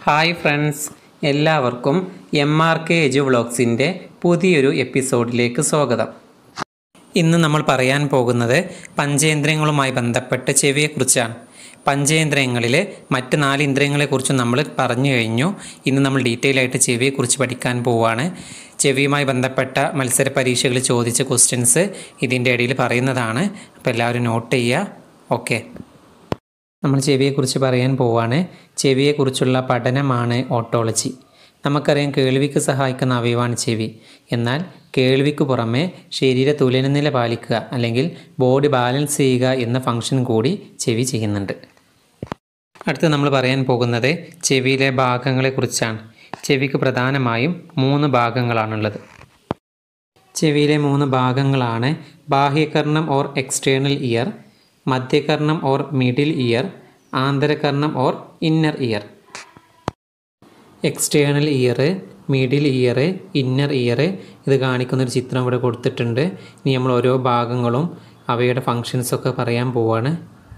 hi friends എല്ലാവർക്കും M R K edu വ്ളോഗ്സിൻ്റെ പുതിയൊരു എപ്പിസോഡിലേക്ക് സ്വാഗതം ഇന്ന് നമ്മൾ പറയാൻ പോകുന്നത് പഞ്ചേന്ദ്രിയങ്ങളുമായി ബന്ധപ്പെട്ട ചെവിയെക്കുറിച്ചാണ് പഞ്ചേന്ദ്രിയങ്ങളിൽ മറ്റ് നാല് ഇന്ദ്രിയങ്ങളെക്കുറിച്ചും നമ്മൾ പറഞ്ഞു കഴിഞ്ഞു ഇന്ന് നമ്മൾ ഡീറ്റെയിൽ ആയിട്ട് ചെവിയെക്കുറിച്ച് പഠിക്കാൻ പോവുകയാണ് ചെവിയുമായി ബന്ധപ്പെട്ട മത്സര പരീക്ഷകളിൽ ചോദിച്ച ക്വസ്റ്റ്യൻസ് ഇതിൻ്റെ ഇടയിൽ പറയുന്നതാണ് അപ്പോൾ എല്ലാവരും നോട്ട് ചെയ്യുക ഓക്കെ നമ്മൾ ചെവിയെക്കുറിച്ച് പറയാൻ പോവാണ് ചെവിയെക്കുറിച്ചുള്ള പഠനമാണ് ഓട്ടോളജി നമുക്കറിയാം കേൾവിക്ക് സഹായിക്കുന്ന അവയവാണ് ചെവി എന്നാൽ കേൾവിക്ക് പുറമെ ശരീര തുലനനില പാലിക്കുക അല്ലെങ്കിൽ ബോഡി ബാലൻസ് ചെയ്യുക എന്ന ഫംഗ്ഷൻ കൂടി ചെവി ചെയ്യുന്നുണ്ട് അടുത്ത് നമ്മൾ പറയാൻ പോകുന്നത് ചെവിയിലെ ഭാഗങ്ങളെക്കുറിച്ചാണ് ചെവിക്ക് പ്രധാനമായും മൂന്ന് ഭാഗങ്ങളാണുള്ളത് ചെവിയിലെ മൂന്ന് ഭാഗങ്ങളാണ് ബാഹ്യകർണം ഓർ എക്സ്റ്റേണൽ ഇയർ മധ്യകർണം ഓർ മിഡിൽ ഇയർ ആന്തരകർണം or inner ear external ear middle ear inner ear ഇത് കാണിക്കുന്ന ഒരു ചിത്രം ഇവിടെ കൊടുത്തിട്ടുണ്ട് ഇനി നമ്മൾ ഓരോ ഭാഗങ്ങളും അവയുടെ ഫങ്ഷൻസൊക്കെ പറയാൻ പോവാണ്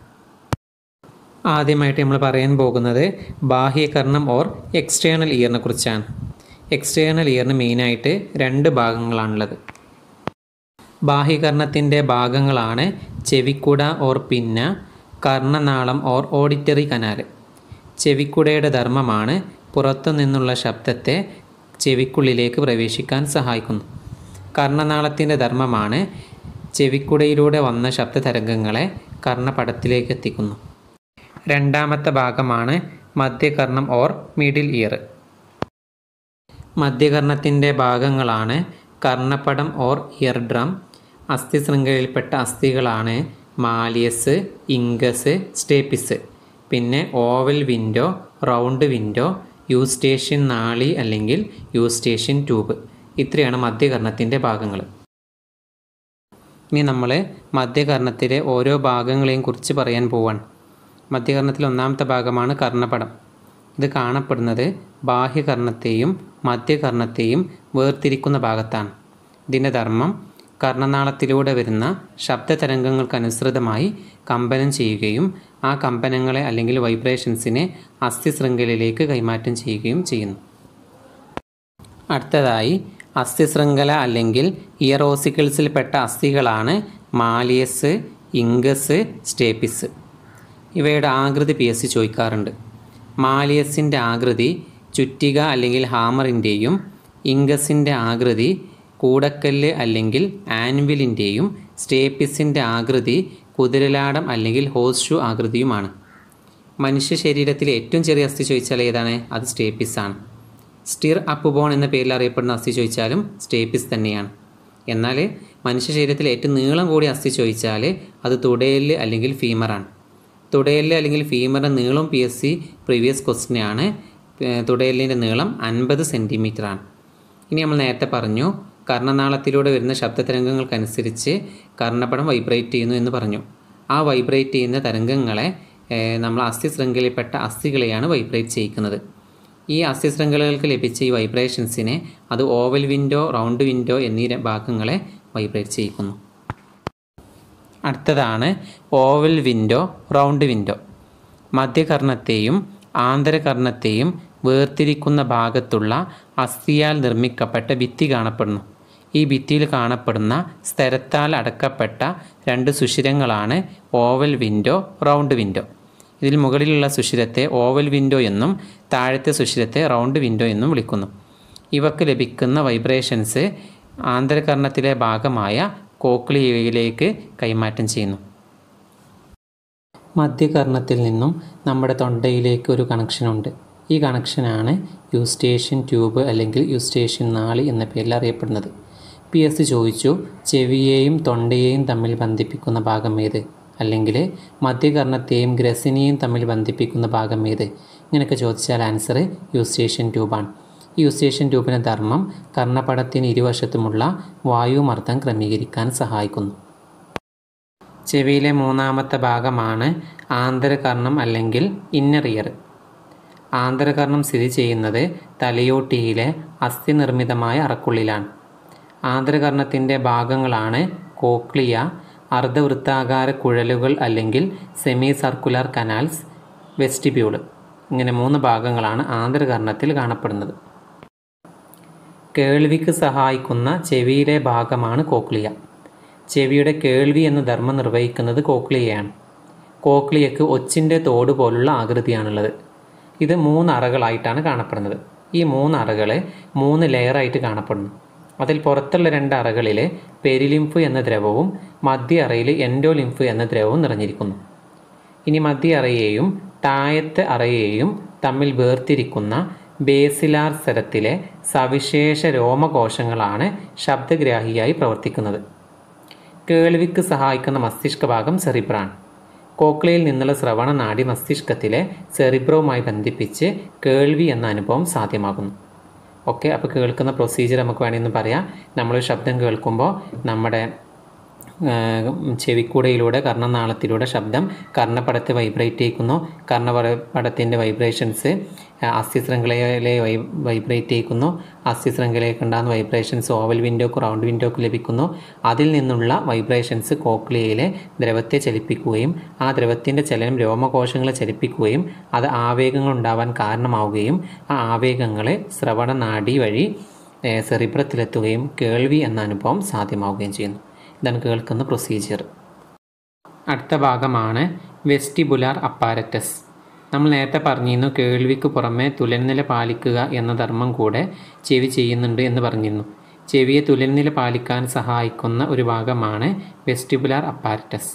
ആദ്യമായിട്ട് നമ്മൾ പറയാൻ പോകുന്നത് ബാഹ്യകർണം ഓർ എക്സ്റ്റേണൽ ഇയറിനെ കുറിച്ചാണ് എക്സ്റ്റേണൽ ഇയറിന് മെയിനായിട്ട് രണ്ട് ഭാഗങ്ങളാണുള്ളത് ബാഹ്യകർണത്തിൻ്റെ ഭാഗങ്ങളാണ് ചെവിക്കുട ഓർ പിന്ന കർണനാളം ഓർ ഓഡിറ്ററി കനാൽ ചെവിക്കുടയുടെ ധർമ്മമാണ് പുറത്തു നിന്നുള്ള ശബ്ദത്തെ ചെവിക്കുള്ളിലേക്ക് പ്രവേശിക്കാൻ സഹായിക്കുന്നു കർണനാളത്തിൻ്റെ ധർമ്മമാണ് ചെവിക്കുടയിലൂടെ വന്ന ശബ്ദ തരംഗങ്ങളെ കർണപടത്തിലേക്ക് എത്തിക്കുന്നു രണ്ടാമത്തെ ഭാഗമാണ് മധ്യകർണം ഓർ മിഡിൽ ഇയർ മധ്യകർണത്തിൻ്റെ ഭാഗങ്ങളാണ് കർണപടം ഓർ ഇയർ ഡ്രം അസ്ഥി ശൃംഖലയിൽപ്പെട്ട അസ്ഥികളാണ് മാലിയസ് ഇംഗസ് സ്റ്റേപ്പിസ് പിന്നെ oval window round window Eustachian നാളി അല്ലെങ്കിൽ യൂസ്റ്റേഷ്യൻ ട്യൂബ് ഇത്രയാണ് മധ്യകർണത്തിൻ്റെ ഭാഗങ്ങൾ ഇനി നമ്മൾ മധ്യകർണത്തിലെ ഓരോ ഭാഗങ്ങളെയും കുറിച്ച് പറയാൻ പോവാണ് മധ്യകർണത്തിൽ ഒന്നാമത്തെ ഭാഗമാണ് കർണപടം ഇത് കാണപ്പെടുന്നത് ബാഹ്യകർണത്തെയും മധ്യകർണത്തെയും വേർതിരിക്കുന്ന ഭാഗത്താണ് ഇതിൻ്റെ ധർമ്മം കർണനാളത്തിലൂടെ വരുന്ന ശബ്ദതരംഗങ്ങൾക്കനുസൃതമായി കമ്പനം ചെയ്യുകയും ആ കമ്പനങ്ങളെ അല്ലെങ്കിൽ വൈബ്രേഷൻസിനെ അസ്ഥി ശൃംഖലയിലേക്ക് കൈമാറ്റം ചെയ്യുകയും ചെയ്യുന്നു അടുത്തതായി അസ്ഥി ശൃംഖല അല്ലെങ്കിൽ ഇയറോസിക്കിൾസിൽപ്പെട്ട അസ്ഥികളാണ് മാലിയസ് ഇംഗസ് സ്റ്റേപ്പിസ് ഇവയുടെ ആകൃതി പി എസ് സി ചോദിക്കാറുണ്ട് മാലിയസിൻ്റെ ആകൃതി ചുറ്റിക അല്ലെങ്കിൽ ഹാമറിൻ്റെയും ഇംഗസിൻ്റെ ആകൃതി കൂടക്കല്ല് അല്ലെങ്കിൽ ആൻവിലിൻ്റെയും സ്റ്റേപ്പിസിൻ്റെ ആകൃതി കുതിരലാടം അല്ലെങ്കിൽ ഹോസ് ഷൂ ആകൃതിയുമാണ് മനുഷ്യ ശരീരത്തിലെ ഏറ്റവും ചെറിയ അസ്ഥി ചോദിച്ചാൽ ഏതാണ് അത് സ്റ്റേപ്പിസ് ആണ് സ്റ്റിർ അപ്പ് ബോൺ എന്ന പേരിൽ അറിയപ്പെടുന്ന അസ്ഥി ചോദിച്ചാലും സ്റ്റേപ്പിസ് തന്നെയാണ് എന്നാൽ മനുഷ്യ ശരീരത്തിലെ ഏറ്റവും നീളം കൂടിയ അസ്ഥി ചോദിച്ചാൽ അത് തുടയല് അല്ലെങ്കിൽ ഫീമറാണ് തുടയല് അല്ലെങ്കിൽ ഫീമറിൻ്റെ നീളം പി എസ് സി പ്രീവിയസ് ക്വസ്റ്റിനാണ് തുടയലിൻ്റെ നീളം അൻപത് സെൻറ്റിമീറ്റർ ആണ് ഇനി നമ്മൾ നേരത്തെ പറഞ്ഞു കർണനാളത്തിലൂടെ വരുന്ന ശബ്ദതരംഗങ്ങൾക്കനുസരിച്ച് കർണപടം വൈബ്രേറ്റ് ചെയ്യുന്നു എന്ന് പറഞ്ഞു ആ വൈബ്രേറ്റ് ചെയ്യുന്ന തരംഗങ്ങളെ നമ്മൾ അസ്ഥി ശൃംഖലയിൽപ്പെട്ട അസ്ഥികളെയാണ് വൈബ്രേറ്റ് ചെയ്യിക്കുന്നത് ഈ അസ്ഥി ശൃംഖലകൾക്ക് ലഭിച്ച ഈ വൈബ്രേഷൻസിനെ അത് ഓവൽ വിൻഡോ റൗണ്ട് വിൻഡോ എന്നീ ഭാഗങ്ങളെ വൈബ്രേറ്റ് ചെയ്യിക്കുന്നു അടുത്തതാണ് ഓവൽ വിൻഡോ റൗണ്ട് വിൻഡോ മധ്യകർണത്തെയും ആന്തരകർണത്തെയും വേർതിരിക്കുന്ന ഭാഗത്തുള്ള അസ്ഥിയാൽ നിർമ്മിക്കപ്പെട്ട ഭിത്തി കാണപ്പെടുന്നു ഈ ഭിത്തിയിൽ കാണപ്പെടുന്ന സ്ഥലത്താൽ അടക്കപ്പെട്ട രണ്ട് സുഷിരങ്ങളാണ് ഓവൽ വിൻഡോ റൗണ്ട് വിൻഡോ ഇതിൽ മുകളിലുള്ള സുഷിരത്തെ ഓവൽ വിൻഡോ എന്നും താഴത്തെ സുഷിരത്തെ റൗണ്ട് വിൻഡോ എന്നും വിളിക്കുന്നു ഇവക്ക് ലഭിക്കുന്ന വൈബ്രേഷൻസ് ആന്തരകർണത്തിലെ ഭാഗമായ കോക്ലിയയിലേക്ക് കൈമാറ്റം ചെയ്യുന്നു മധ്യകർണത്തിൽ നിന്നും നമ്മുടെ തൊണ്ടയിലേക്ക് ഒരു കണക്ഷനുണ്ട് ഈ കണക്ഷനാണ് യൂസ്റ്റേഷ്യൻ ട്യൂബ് അല്ലെങ്കിൽ യൂസ്റ്റേഷ്യൻ നാളി എന്ന പേരിൽ അറിയപ്പെടുന്നത് പി എസ് സി ചോദിച്ചു ചെവിയെയും തൊണ്ടയെയും തമ്മിൽ ബന്ധിപ്പിക്കുന്ന ഭാഗം ഏത് അല്ലെങ്കിൽ മധ്യകർണത്തെയും ഗ്രസിനെയും തമ്മിൽ ബന്ധിപ്പിക്കുന്ന ഭാഗം ഏത് ഇങ്ങനെയൊക്കെ ചോദിച്ചാൽ ആൻസർ യൂസ്റ്റേഷ്യൻ ട്യൂബാണ് ഈ യൂസ്റ്റേഷ്യൻ ട്യൂബിൻ്റെ ധർമ്മം കർണപടത്തിന് ഇരുവശത്തുമുള്ള വായുമർദ്ദം ക്രമീകരിക്കാൻ സഹായിക്കുന്നു ചെവിയിലെ മൂന്നാമത്തെ ഭാഗമാണ് ആന്തരകർണം അല്ലെങ്കിൽ ഇന്നർ ഇയർ ആന്തരകർണം സ്ഥിതി ചെയ്യുന്നത് തലയോട്ടിയിലെ അസ്ഥി നിർമ്മിതമായ അറക്കുള്ളിലാണ് ആന്തരകർണത്തിൻ്റെ ഭാഗങ്ങളാണ് കോക്ലിയ അർദ്ധവൃത്താകാര കുഴലുകൾ അല്ലെങ്കിൽ സെമി സർക്കുലർ കനാൽസ് വെസ്റ്റിബ്യൂള് ഇങ്ങനെ മൂന്ന് ഭാഗങ്ങളാണ് ആന്തരകർണത്തിൽ കാണപ്പെടുന്നത് കേൾവിക്ക് സഹായിക്കുന്ന ചെവിയിലെ ഭാഗമാണ് കോക്ലിയ ചെവിയുടെ കേൾവി എന്ന ധർമ്മം നിർവഹിക്കുന്നത് കോക്ലിയയാണ് കോക്ലിയക്ക് ഒച്ചിൻ്റെ തോട് പോലുള്ള ആകൃതിയാണുള്ളത് ഇത് മൂന്ന് അറകളായിട്ടാണ് കാണപ്പെടുന്നത് ഈ മൂന്ന് അറകൾ മൂന്ന് ലെയറായിട്ട് കാണപ്പെടുന്നു അതിൽ പുറത്തുള്ള രണ്ട് അറകളിൽ പെരിലിംഫ് എന്ന ദ്രവവും മധ്യ അറയിൽ എൻഡോലിംഫ് എന്ന ദ്രവവും നിറഞ്ഞിരിക്കുന്നു ഇനി മധ്യ അറയെയും താഴത്തെ അറയെയും തമ്മിൽ വേർതിരിക്കുന്ന ബേസിലാർ സ്ഥലത്തിലെ സവിശേഷ രോമകോശങ്ങളാണ് ശബ്ദഗ്രാഹിയായി പ്രവർത്തിക്കുന്നത് കേൾവിക്ക് സഹായിക്കുന്ന മസ്തിഷ്ക ഭാഗം സെറിബ്രാണ് കോക്ലിയയിൽ നിന്നുള്ള ശ്രവണ നാഡി മസ്തിഷ്കത്തിലെ സെറിബ്രവുമായി ബന്ധിപ്പിച്ച് കേൾവി എന്ന അനുഭവം സാധ്യമാകുന്നു ഓക്കെ അപ്പോൾ കേൾക്കുന്ന പ്രൊസീജിയർ നമുക്ക് വേണമെന്ന് പറയാം നമ്മൾ ശബ്ദം കേൾക്കുമ്പോൾ നമ്മുടെ ചെവിക്കൂടയിലൂടെ കർണനാളത്തിലൂടെ ശബ്ദം കർണപടത്തെ വൈബ്രേറ്റ് ചെയ്യിക്കുന്നു കർണപടത്തിൻ്റെ വൈബ്രേഷൻസ് അസ്ഥിശൃംഖലയിലെ വൈ വൈബ്രേറ്റ് ചെയ്യിക്കുന്നു അസ്ഥിശൃംഖലയിലേക്ക് ഉണ്ടാകുന്ന വൈബ്രേഷൻസ് ഓവൽ വിൻഡോക്ക് റൗണ്ട് വിൻഡോക്ക് ലഭിക്കുന്നു അതിൽ നിന്നുള്ള വൈബ്രേഷൻസ് കോക്ലിയയിലെ ദ്രവത്തെ ചലിപ്പിക്കുകയും ആ ദ്രവത്തിൻ്റെ ചലനം രോമകോശങ്ങളെ ചലിപ്പിക്കുകയും അത് ആവേഗങ്ങൾ ഉണ്ടാവാൻ കാരണമാവുകയും ആ ആവേഗങ്ങളെ ശ്രവണ നാഡി വഴി സെറിബ്രത്തിലെത്തുകയും കേൾവി എന്ന അനുഭവം സാധ്യമാവുകയും ചെയ്യുന്നു ഇതാണ് കേൾക്കുന്ന പ്രൊസീജിയർ അടുത്ത ഭാഗമാണ് വെസ്റ്റിബുലാർ അപ്പാരറ്റസ് നമ്മൾ നേരത്തെ പറഞ്ഞിരുന്നു കേൾവിക്ക് പുറമെ തുലൻനില പാലിക്കുക എന്ന ധർമ്മം കൂടെ ചെവി ചെയ്യുന്നുണ്ട് എന്ന് പറഞ്ഞിരുന്നു ചെവിയെ തുലൻനില പാലിക്കാൻ സഹായിക്കുന്ന ഒരു ഭാഗമാണ് വെസ്റ്റിബുലാർ അപ്പാരറ്റസ്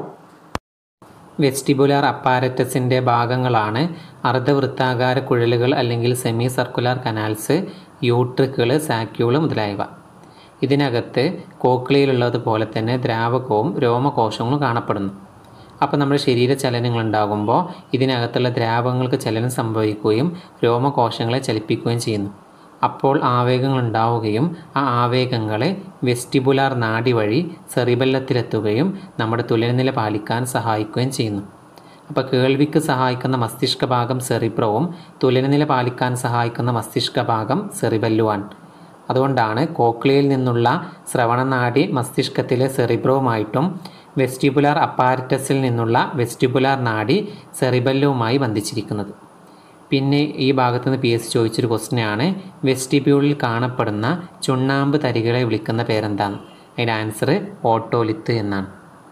വെസ്റ്റിബുലാർ അപ്പാരറ്റസിൻ്റെ ഭാഗങ്ങളാണ് അർദ്ധവൃത്താകാര കുഴലുകൾ അല്ലെങ്കിൽ സെമി സർക്കുലാർ കനാൽസ് യൂട്രിക്കുകൾ സാക്യൂള് മുതലായവ ഇതിനകത്ത് കോക്ലിയിലുള്ളതുപോലെ തന്നെ ദ്രാവകവും രോമകോശങ്ങളും കാണപ്പെടുന്നു അപ്പോൾ നമ്മുടെ ശരീര ചലനങ്ങൾ ഉണ്ടാകുമ്പോൾ ഇതിനകത്തുള്ള ദ്രാവകങ്ങൾക്ക് ചലനം സംഭവിക്കുകയും രോമകോശങ്ങളെ ചലിപ്പിക്കുകയും ചെയ്യുന്നു അപ്പോൾ ആവേഗങ്ങൾ ഉണ്ടാവുകയും ആ ആവേഗങ്ങളെ വെസ്റ്റിബുലാർ നാഡി വഴി സെറിബല്ലത്തിലെത്തുകയും നമ്മുടെ തുലനില പാലിക്കാൻ സഹായിക്കുകയും ചെയ്യുന്നു അപ്പോൾ കേൾവിക്ക് സഹായിക്കുന്ന മസ്തിഷ്ക ഭാഗം സെറിബ്രവും തുലനനില പാലിക്കാൻ സഹായിക്കുന്ന മസ്തിഷ്ക ഭാഗം സെറിബല്ലുവാണ് അതുകൊണ്ടാണ് കോക്ലിയയിൽ നിന്നുള്ള ശ്രവണനാഡി മസ്തിഷ്കത്തിലെ സെറിബ്രവുമായിട്ടും വെസ്റ്റിബുലാർ അപ്പാരറ്റസിൽ നിന്നുള്ള വെസ്റ്റിബുലാർ നാഡി സെറിബല്ലുവുമായി ബന്ധിച്ചിരിക്കുന്നത് പിന്നെ ഈ ഭാഗത്ത് നിന്ന് പി എസ് ചോദിച്ചൊരു ക്വസ്റ്റ്യനാണ് വെസ്റ്റിബ്യൂളിൽ കാണപ്പെടുന്ന ചുണ്ണാമ്പ് തരികളെ വിളിക്കുന്ന പേരെന്താണ് അതിൻ്റെ ആൻസർ ഓട്ടോലിത്ത് എന്നാണ്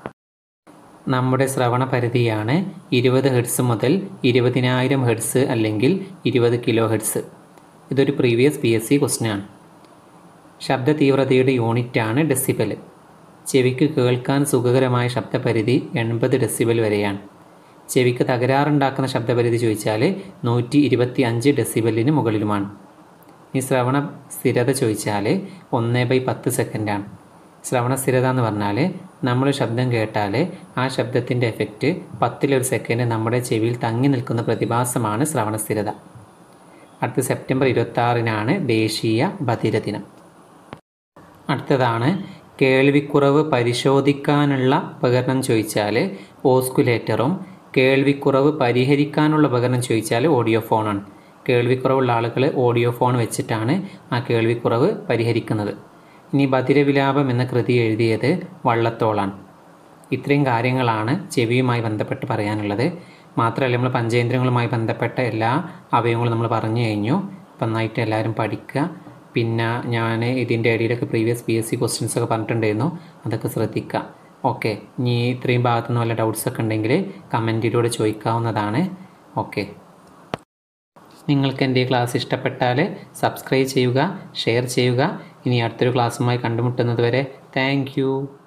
നമ്മുടെ ശ്രവണ പരിധിയാണ് ഇരുപത് ഹെഡ്സ് മുതൽ ഇരുപതിനായിരം ഹെഡ്സ് അല്ലെങ്കിൽ ഇരുപത് കിലോ ഹെഡ്സ് ഇതൊരു പ്രീവിയസ് പി എസ് സി ക്വസ്റ്റ്യനാണ് ശബ്ദ തീവ്രതയുടെ യൂണിറ്റാണ് ഡെസിബൽ ചെവിക്ക് കേൾക്കാൻ സുഖകരമായ ശബ്ദപരിധി എൺപത് ഡെസിബൽ വരെയാണ് ചെവിക്ക് തകരാറുണ്ടാക്കുന്ന ശബ്ദപരിധി ചോദിച്ചാൽ നൂറ്റി ഇരുപത്തി അഞ്ച് ഡെസിബലിന് മുകളിലുമാണ് ഈ ശ്രവണ സ്ഥിരത ചോദിച്ചാൽ ഒന്ന് ബൈ പത്ത് സെക്കൻഡാണ് ശ്രവണ സ്ഥിരത എന്ന് പറഞ്ഞാൽ നമ്മൾ ശബ്ദം കേട്ടാൽ ആ ശബ്ദത്തിൻ്റെ എഫക്റ്റ് പത്തിലൊരു സെക്കൻഡ് നമ്മുടെ ചെവിയിൽ തങ്ങി നിൽക്കുന്ന പ്രതിഭാസമാണ് ശ്രവണ സ്ഥിരത അടുത്ത സെപ്റ്റംബർ ഇരുപത്തി ദേശീയ ബധിര ദിനം അടുത്തതാണ് കേൾവിക്കുറവ് പരിശോധിക്കാനുള്ള ഉപകരണം ചോദിച്ചാൽ ഓസ്കുലേറ്ററും കേൾവിക്കുറവ് പരിഹരിക്കാനുള്ള ഉപകരണം ചോദിച്ചാൽ ഓഡിയോ ഫോണാണ് കേൾവിക്കുറവുള്ള ആളുകൾ ഓഡിയോ ഫോൺ വെച്ചിട്ടാണ് ആ കേൾവിക്കുറവ് പരിഹരിക്കുന്നത് ഇനി ബധിരവിലാപം എന്ന കൃതി എഴുതിയത് വള്ളത്തോളാണ് ഇത്രയും കാര്യങ്ങളാണ് ചെവിയുമായി ബന്ധപ്പെട്ട് പറയാനുള്ളത് മാത്രമല്ല നമ്മൾ പഞ്ചേന്ദ്രങ്ങളുമായി ബന്ധപ്പെട്ട എല്ലാ അവയവങ്ങളും നമ്മൾ പറഞ്ഞു കഴിഞ്ഞു അപ്പം നന്നായിട്ട് എല്ലാവരും പഠിക്കുക പിന്നെ ഞാൻ ഇതിൻ്റെ ഇടയിലൊക്കെ previous P S C questions ഒക്കെ പറഞ്ഞിട്ടുണ്ടായിരുന്നു അതൊക്കെ ശ്രദ്ധിക്കുക ഓക്കെ ഇനി ഇത്രയും ഭാഗത്തുനിന്ന് വല്ല ഡൗട്ട്സ് ഒക്കെ ഉണ്ടെങ്കിൽ കമൻറ്റിലൂടെ ചോദിക്കാവുന്നതാണ് ഓക്കെ നിങ്ങൾക്ക് എൻ്റെ ക്ലാസ് ഇഷ്ടപ്പെട്ടാൽ സബ്സ്ക്രൈബ് ചെയ്യുക ഷെയർ ചെയ്യുക ഇനി അടുത്തൊരു ക്ലാസ്സുമായി കണ്ടുമുട്ടുന്നത് വരെ താങ്ക്